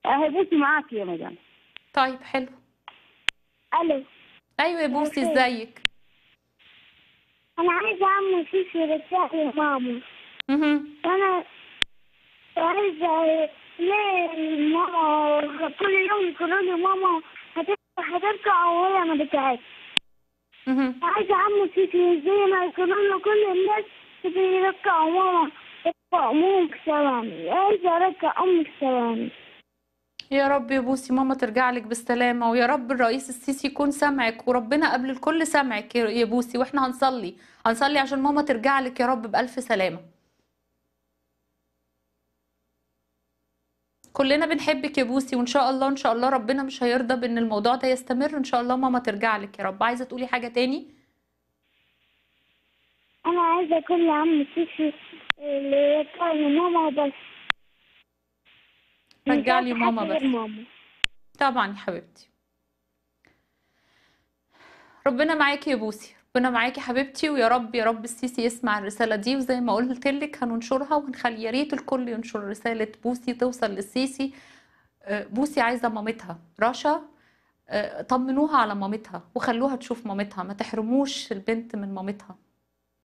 اهي بوسي معاكي يا مدام طيب حلو الو ايوه يا بوسي أوكي. ازيك انا عايزه اعمل سيسي رسالة لماما مهم. انا عايزه ليه ماما كل يوم يقولوا لي ماما هترجع هترجع وهي ما رجعتش مهم. عايزه اعمل سيسي زي ما يقولوا لنا كل الناس يرجع ماما يرجع امك سلامي عايزه ارجع امك سلامي يا رب يا بوسي ماما ترجع لك بالسلامة ويا رب الرئيس السيسي يكون سامعك وربنا قبل الكل سامعك يا يا بوسي واحنا هنصلي هنصلي عشان ماما ترجع لك يا رب بألف سلامة كلنا بنحبك يا بوسي وان شاء الله ان شاء الله ربنا مش هيرضى بان الموضوع ده يستمر ان شاء الله ماما ترجع لك يا رب عايزة تقولي حاجة تاني انا عايزه كل عم سيسي اللي يرجع لماما بس رجع لي مش ماما عايزة حد بس. غير ماما طبعا يا حبيبتي ربنا معاكي يا بوسي ربنا معاكي حبيبتي ويا رب يا رب السيسي يسمع الرسالة دي وزي ما قلت لك هننشرها ونخلي يا ريت الكل ينشر رسالة بوسي توصل للسيسي آه، بوسي عايزة مامتها رشا آه، طمنوها على مامتها وخلوها تشوف مامتها ما تحرموش البنت من مامتها